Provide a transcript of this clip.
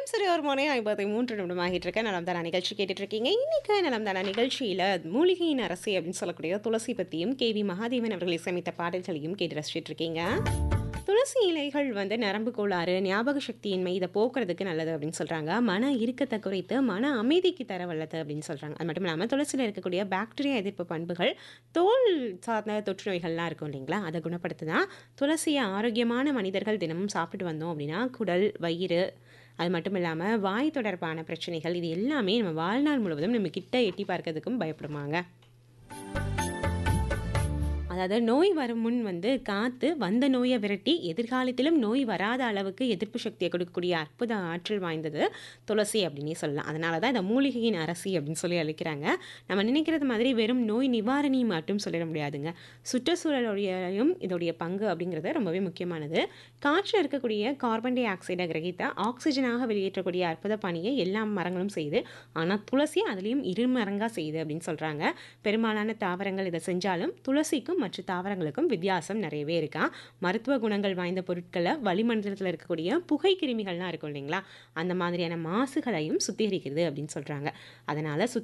நேரம் சரி ஒரு மணி ஐம்பத்தி மூன்று நிமிடம் ஆகிட்டு இருக்க நலம் தானா நிகழ்ச்சி கேட்டுட்டு இருக்கீங்க இன்னைக்கு நலம் தானா நிகழ்ச்சியில் மூலிகையின் அரசி அப்படின்னு சொல்லக்கூடிய துளசி பற்றியும் கே வி மகாதேவன் அவர்கள் இசையமைத்த பாடல்களையும் கேட்டு ரசிச்சிட்டு இருக்கீங்க துளசி இலைகள் வந்து நரம்பு கோளாறு ஞாபக சக்தியின்மை இதை போக்குறதுக்கு நல்லது அப்படின்னு சொல்கிறாங்க மன இறுக்கத்தை குறைத்து மன அமைதிக்கு தர வல்லது அப்படின்னு சொல்கிறாங்க அது மட்டும் இல்லாமல் துளசியில் இருக்கக்கூடிய பாக்டீரியா எதிர்ப்பு பண்புகள் தோல் சார்ந்த தொற்று நோய்கள்லாம் இருக்கும் இல்லைங்களா அதை குணப்படுத்துதான் துளசியை ஆரோக்கியமான மனிதர்கள் தினமும் சாப்பிட்டு வந்தோம் அப்படின்னா குடல் வயிறு அது மட்டும் இல்லாமல் வாய் தொடர்பான பிரச்சனைகள் இது எல்லாமே நம்ம வாழ்நாள் முழுவதும் நம்ம கிட்ட எட்டி பார்க்கறதுக்கும் பயப்படுமாங்க அதாவது நோய் வரும் முன் வந்து காத்து வந்த நோயை விரட்டி எதிர்காலத்திலும் நோய் வராத அளவுக்கு எதிர்ப்பு சக்தியை கொடுக்கக்கூடிய அற்புத ஆற்றல் வாய்ந்தது துளசி அப்படின்னே சொல்லலாம் அதனால தான் இந்த மூலிகையின் அரசி அப்படின்னு சொல்லி அழைக்கிறாங்க நம்ம நினைக்கிறது மாதிரி வெறும் நோய் நிவாரணி மட்டும் சொல்லிட முடியாதுங்க சுற்றுச்சூழலுடையும் இதோடைய பங்கு அப்படிங்கிறது ரொம்பவே முக்கியமானது காற்றில் இருக்கக்கூடிய கார்பன் டை ஆக்சைடை கிரகித்த ஆக்சிஜனாக வெளியேற்றக்கூடிய அற்புத பணியை எல்லா மரங்களும் செய்யுது ஆனால் துளசி அதுலேயும் இருமரங்காக செய்யுது அப்படின்னு சொல்கிறாங்க பெரும்பாலான தாவரங்கள் இதை செஞ்சாலும் துளசிக்கும் மற்ற தாவரங்களுக்கும் வித்தியாசம் நிறையவே இருக்கா மருத்துவ குணங்கள் வாய்ந்த பொருட்களை வளிமண்டலத்தில் இருக்கக்கூடிய புகை கிருமிகள்லாம் இருக்கும் இல்லைங்களா அந்த மாதிரியான மாசுகளையும் சுத்திகரிக்கிறது அப்படின்னு சொல்கிறாங்க அதனால்